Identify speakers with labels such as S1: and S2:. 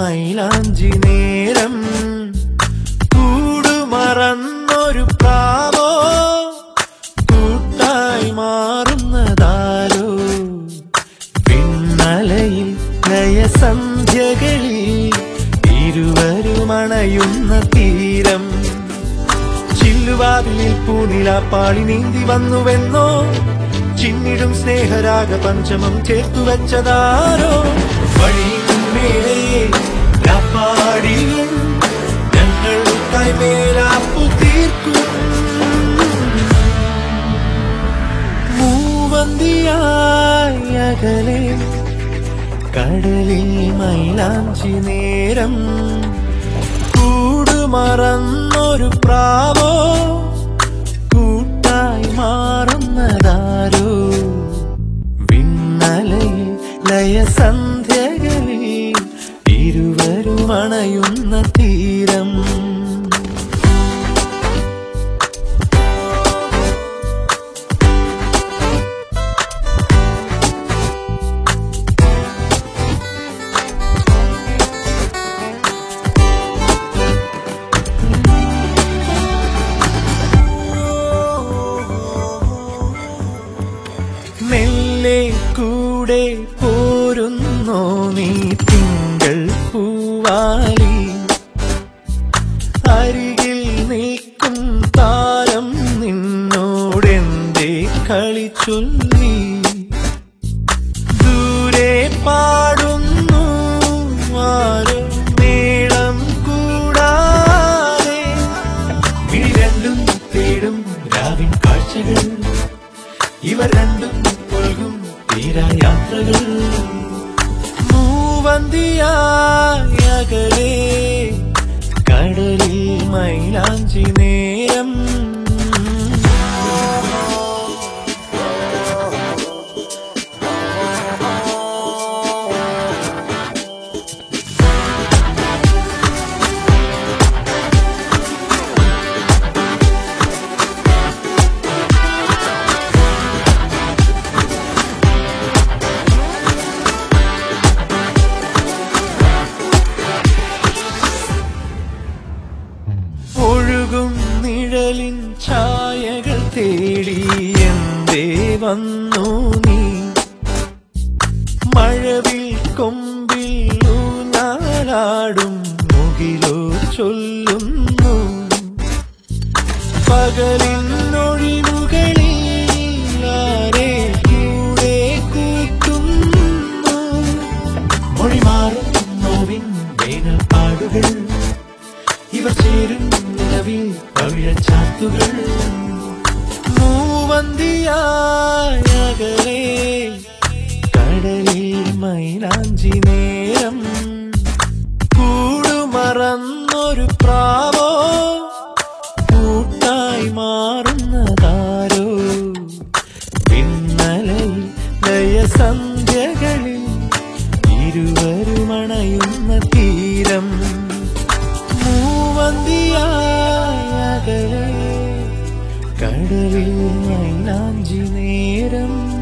S1: മൈലാഞ്ചി നേരം കൂടുമറന്നൊരു പ്രാവോ കൂട്ടായി മാറുന്നതാരോ പിന്നലയിൽ ലയസന്ധ്യകളിൽ ഇരുവരുമണയുന്ന തീരം ചില്ലുവാതിലിൽ പൂനിലാപ്പാളി നീന്തി വന്നുവെന്നോ ചിന്നിടും സ്നേഹരാഗ പഞ്ചമം ചേർത്തു വെച്ചതാരോ വഴിമേലെ രാപ്പാടിയും ഞങ്ങൾക്കായി മേലാപ്പു തീർക്കും മൂവന്തിയായി അകലെ കടലിൽ മൈലാഞ്ചി നേരം കൂടുമറന്നൊരു പ്രാവോ കൂട്ടായി മാറുന്നതാരോ വിണ്ണലയിൽ ലയസന്ധ്യകളിൽ ഇരുവരും അണയുന്ന തീരം മെല്ലെ കൂടെ പോരുന്നോ നീ തിങ്കൾ പൂവാലി അരികിൽ നിൽക്കും താരം നിന്നോടെന്തേ കളി ചൊല്ലി ദൂരെ പാടുന്നു ആരോ മേളം കൂടാതെ ഇനി രണ്ടും തേടും രാവിൻ കാഴ്ചകൾ ഇവർ രണ്ടും ഒഴുകും തീരായാത്രകൾ മൂവന്തിയായ അകലെ കടലിൽ മൈലാഞ്ചി നേരം ഒഴുകും നിഴലിൻ ഛായകൾ തേടി എന്തേ വന്നു നീ മഴവിൽ കൊമ്പിൽ ഊഞ്ഞാലാടും മുകിലോ ചൊല്ലുന്നു പകലിൻ ഒഴിവുകളിൽ ആരെ കൂടെ കൂട്ടുന്നു മൊഴിമാറും നോവിൻ വേനൽ പാടുകൾ ഇവർ ചേരും നിലവിൽ പവിഴച്ചാത്തുകൾ മൂവന്തിയായ അകലെ കടലിൽ മൈലാഞ്ചി നേരം കൂടുമറന്നൊരു പ്രാവോ കൂട്ടായി മാറുന്നതാരോ പിന്നലയിൽ ലയസന്ധ്യകളിൽ ഇരുവരുമണയുന്ന തീരം മൂവന്തിയായ അകലെ കടലിൽ മൈലാഞ്ചി നേരം